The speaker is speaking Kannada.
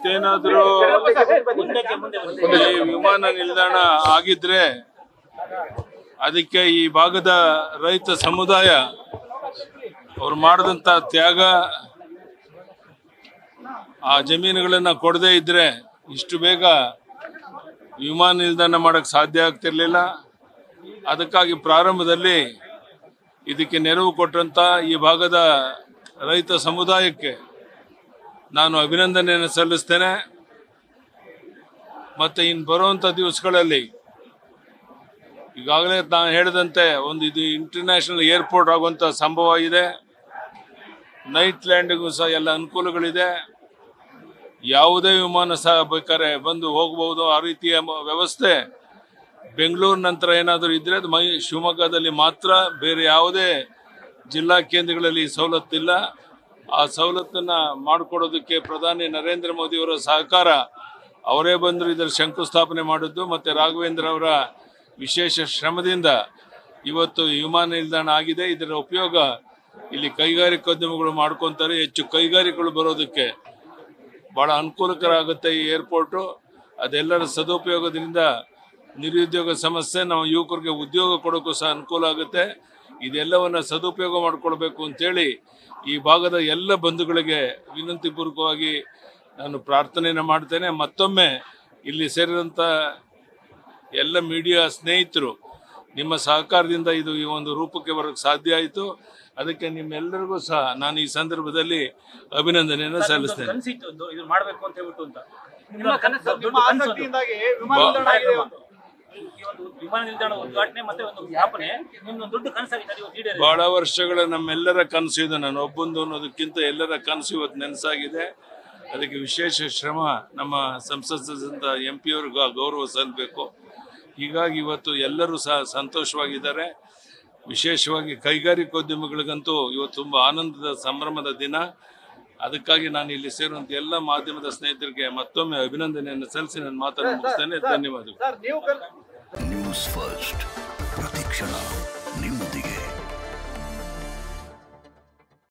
ಇವತ್ತೇನಾದ್ರೂ ಈ ವಿಮಾನ ನಿಲ್ದಾಣ ಆಗಿದ್ರೆ ಅದಕ್ಕೆ ಈ ಭಾಗದ ರೈತ ಸಮುದಾಯ ಅವ್ರು ಮಾಡಿದಂತ ತ್ಯಾಗ ಆ ಜಮೀನುಗಳನ್ನ ಕೊಡದೇ ಇದ್ರೆ ಇಷ್ಟು ಬೇಗ ವಿಮಾನ ನಿಲ್ದಾಣ ಮಾಡಕ್ ಸಾಧ್ಯ ಆಗ್ತಿರ್ಲಿಲ್ಲ ಅದಕ್ಕಾಗಿ ಪ್ರಾರಂಭದಲ್ಲಿ ಇದಕ್ಕೆ ನೆರವು ಕೊಟ್ಟಂತ ಈ ಭಾಗದ ರೈತ ಸಮುದಾಯಕ್ಕೆ ನಾನು ಅಭಿನಂದನೆಯನ್ನು ಸಲ್ಲಿಸ್ತೇನೆ ಮತ್ತೆ ಇನ್ನು ಬರುವಂತ ದಿವಸಗಳಲ್ಲಿ ಈಗಾಗಲೇ ನಾನು ಹೇಳಿದಂತೆ ಒಂದು ಇದು ಇಂಟರ್ನ್ಯಾಷನಲ್ ಏರ್ಪೋರ್ಟ್ ಆಗುವಂತ ಸಂಭವ ಇದೆ ನೈಟ್ ಲ್ಯಾಂಡಿಗೂ ಸಹ ಎಲ್ಲ ಅನುಕೂಲಗಳಿದೆ ಯಾವುದೇ ವಿಮಾನ ಸಹ ಬೇಕಾದ್ರೆ ಬಂದು ಹೋಗಬಹುದು ಆ ರೀತಿಯ ಮ- ವ್ಯವಸ್ಥೆ ಬೆಂಗಳೂರು ನಂತರ ಏನಾದರೂ ಇದ್ರೆ ಅದು ಮೈ ಶಿವಮೊಗ್ಗದಲ್ಲಿ ಮಾತ್ರ ಬೇರೆ ಯಾವುದೇ ಜಿಲ್ಲಾ ಕೇಂದ್ರಗಳಲ್ಲಿ ಈ ಸವಲತ್ತಿಲ್ಲ ಆ ಸವಲತ್ತನ್ನ ಮಾಡಿಕೊಡೋದಕ್ಕೆ ಪ್ರಧಾನಿ ನರೇಂದ್ರ ಮೋದಿಯವರ ಸಹಕಾರ ಅವರೇ ಬಂದರು ಇದರ ಶಂಕುಸ್ಥಾಪನೆ ಮಾಡಿದ್ದು ಮತ್ತೆ ರಾಘವೇಂದ್ರ ಅವರ ವಿಶೇಷ ಶ್ರಮದಿಂದ ಇವತ್ತು ವಿಮಾನ ನಿಲ್ದಾಣ ಆಗಿದೆ ಇದರ ಉಪಯೋಗ ಇಲ್ಲಿ ಕೈಗಾರಿಕೋದ್ಯಮಗಳು ಮಾಡ್ಕೊಂತಾರೆ ಹೆಚ್ಚು ಕೈಗಾರಿಕೆಗಳು ಬರೋದಕ್ಕೆ ಬಹಳ ಅನುಕೂಲಕರ ಆಗುತ್ತೆ ಈ ಏರ್ಪೋರ್ಟು ಅದೆಲ್ಲರ ಸದುಪಯೋಗದಿಂದ ನಿರುದ್ಯೋಗ ಸಮಸ್ಯೆ ನಾವು ಯುವಕರಿಗೆ ಉದ್ಯೋಗ ಕೊಡೋಕ್ಕೂ ಸಹ ಅನುಕೂಲ ಆಗುತ್ತೆ ಇದೆಲ್ಲವನ್ನ ಸದುಪಯೋಗ ಮಾಡಿಕೊಳ್ಬೇಕು ಅಂತೇಳಿ ಈ ಭಾಗದ ಎಲ್ಲ ಬಂಧುಗಳಿಗೆ ವಿನಂತಿ ಪೂರ್ವಕವಾಗಿ ನಾನು ಪ್ರಾರ್ಥನೆಯನ್ನು ಮಾಡ್ತೇನೆ ಮತ್ತೊಮ್ಮೆ ಇಲ್ಲಿ ಸೇರಿದಂಥ ಎಲ್ಲ ಮೀಡಿಯಾ ಸ್ನೇಹಿತರು ನಿಮ್ಮ ಸಹಕಾರದಿಂದ ಇದು ಈ ಒಂದು ರೂಪಕ್ಕೆ ಬರೋಕ್ಕೆ ಸಾಧ್ಯ ಆಯಿತು ಅದಕ್ಕೆ ನಿಮ್ಮೆಲ್ಲರಿಗೂ ಸಹ ನಾನು ಈ ಸಂದರ್ಭದಲ್ಲಿ ಅಭಿನಂದನೆಯನ್ನು ಸಲ್ಲಿಸ್ತೇನೆ ಕನಸಿತ್ತು ಒಂದು ಇದು ಮಾಡ್ಬೇಕು ಅಂತ ಹೇಳ್ಬಿಟ್ಟು ಅಂತ ನಿಮ್ಮ ಕನಸು ದೊಡ್ಡ ನಿಮ್ಮ ಕನಸು ಅದು. ಆಸಕ್ತಿಯಿಂದಾಗಿ ವಿಮಾನ ನಿಲ್ದಾಣ ಆಗಿದೆ ಇವತ್ತು. ಈ ಒಂದು ವಿಮಾನ ನಿಲ್ದಾಣ ಉದ್ಘಾಟನೆ ಮತ್ತೆ ಒಂದು ಸ್ಥಾಪನೆ ನಿಮ್ದು ದೊಡ್ಡ ಕನಸಾಗಿದೆ ಅದು ಈಡೇರಿದೆ. ಬಹಳ ವರ್ಷಗಳ ನಮ್ಮೆಲ್ಲರ ಕನಸು ಇದು ನಾನು ಒಬ್ಬಂದು ಅನ್ನೋದಕ್ಕಿಂತ ಎಲ್ಲರ ಕನಸು ಇವತ್ತು ನೆನಸಾಗಿದೆ ಅದಕ್ಕೆ ವಿಶೇಷ ಶ್ರಮ ನಮ್ಮ ಸಂಸದ ಎಂ ಪಿ ಅವ್ರಿಗೆ ಗೌರವ ಸಲ್ಲಬೇಕು ಹೀಗಾಗಿ ಇವತ್ತು ಎಲ್ಲರೂ ಸಹ ಸಂತೋಷವಾಗಿದ್ದಾರೆ ವಿಶೇಷವಾಗಿ ಕೈಗಾರಿಕೋದ್ಯಮಿಗಳಿಗಂತೂ ಇವತ್ತು ತುಂಬ ಆನಂದದ ಸಂಭ್ರಮದ ದಿನ ಅದಕ್ಕಾಗಿ ನಾನು ಇಲ್ಲಿ ಸೇರುವಂತ ಎಲ್ಲ ಮಾಧ್ಯಮದ ಸ್ನೇಹಿತರಿಗೆ ಮತ್ತೊಮ್ಮೆ ಅಭಿನಂದನೆಯನ್ನು ಸಲ್ಲಿಸಿ ನನ್ನ ಮಾತನ್ನು ಮುಗಿಸ್ತೇನೆ ಧನ್ಯವಾದಗಳು ಸರ್ ನೀವು ಕಲ್- ನ್ಯೂಸ್ ಫಸ್ಟ್ ಪ್ರತಿಕ್ಷಣ ನಿಮ್ಮೊಂದಿಗೆ